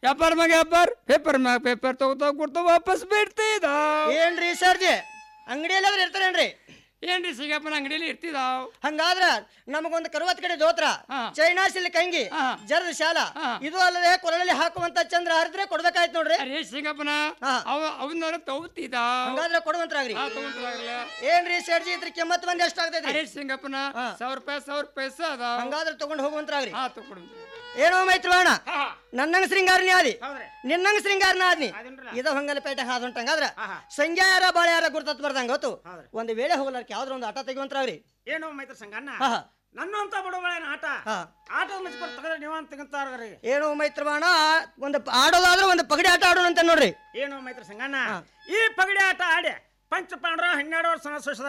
ವ್ಯಾಪಾರ ಮ್ಯಾಗ ವ್ಯಾಪಾರ ಪೇಪರ್ ಮ್ಯಾಗ ಪೇಪರ್ ತಗೋತಾ ಕೊಡ್ತಾ ವಾಪಸ್ ಬಿಡ್ತಿದ ಏನ್ರಿ ಸರ್ಜಿ ಅಂಗಡಿಯಲ್ಲಾದ್ರೆ ಇರ್ತಾರೇನ್ರಿ ಏನ್ರಿ ಸಿಗಪ್ಪನ ಅಂಗಡಿಯಲ್ಲಿ ಇರ್ತಿದಾವ್ ಹಂಗಾದ್ರ ನಮಗೊಂದು ಕರುವತ್ ಕಡೆ ದೋತ್ರ ಹಾ. ಚೈನಾ ಸಿಲ್ಕ್ ಅಂಗಿ ಹಾ. ಜರದ ಶಾಲ ಹಾ. ಇದು ಅಲ್ಲದೆ ಕೊರಳಲ್ಲಿ ಹಾಕುವಂತ ಚಂದ್ರ ಹರಿದ್ರೆ ಕೊಡ್ಬೇಕಾಯ್ತು ನೋಡ್ರಿ ಅರೇ ಸಿಗಪ್ಪನ ಹಾ. ಅವ ಅವನ್ನ ತಗೋತಿದ ಹಂಗಾದ್ರೆ ಕೊಡುವಂತ್ರಾಗ್ರಿ ಹಾ ತಗೊಂಡ್ರಾಗ್ಲ ಏನ್ರಿ ಸೇರ್ಜಿ ಇದ್ರ ಕೆಮ್ಮತ್ ಬಂದ್ ಎಷ್ಟಾಗ್ತೈತಿ ಅರೇ ಸಿಂಗಪ್ಪನ ಹಾ. ಸಾವಿರ ರೂಪಾಯಿ ಸಾವಿರ ರೂಪಾಯಿ ಅದ ಹಂಗಾದ್ರೆ ತಗೊಂಡ್ ಹೋಗುವಂತ್ರಾಗ್ರಿ ಹಾ ತಗೊಂಡು ಏನೋ ಮೈತ್ರವಾಣ ಹಾ ನನ್ನಂಗ ಶೃಂಗಾರನೇ ಆದಿ ಹೌದ್ರಿ ನಿನ್ನಂಗ ಶೃಂಗಾರನ ಆದ್ನಿ ಅದೇನ್ರಲ್ಲ? ಇದ ಹೊಂಗಲಪೇಟೆ ಹಾದುಂಟಂಗಾದ್ರ ಆಹಾ. ಸಂಖ್ಯಾ ಯಾರ ಬಾಳೆ ಯಾರ ಗುರ್ತತ್ ಬರ್ದಂಗ ಗೊತ್ತು ಹೌದ್ರಿ. ಒಂದು ವೇಳೆ ಹೋಗ್ಲಾರ್ಕ ಯಾವ್ದ್ರ ಒಂದು ಆಟ ತೆಗುವಂತ್ರಾಗ್ರಿ ಏನು ಮೈತ್ರ ಸಂಗಣ್ಣ ಹಾ ನನ್ನಂತ ಬಡವಳೇನ ಆಟ ಹಾ ಆಟದ ಮಚ್ಕೊಡ್ ತೆಗೆದ್ರೆ ನೀವು ಅಂತ ತೆಗಂತಾರ್ರಿ ಏನು ಮೈತ್ರವಾಣ ಒಂದು ಆಡೋದಾದ್ರೆ ಒಂದು ಪಗಡಿ ಆಟ ಆಡೋಣ ಅಂತ ನೋಡ್ರಿ ಏನು ಮೈತ್ರ ಸಂಗಣ್ಣ ಈ ಪಗಡಿ ಆಟ ಆಡಿ ಪಂಚ ಪಾಂಡ್ರ ಹನ್ನೆರಡು ವರ್ಷ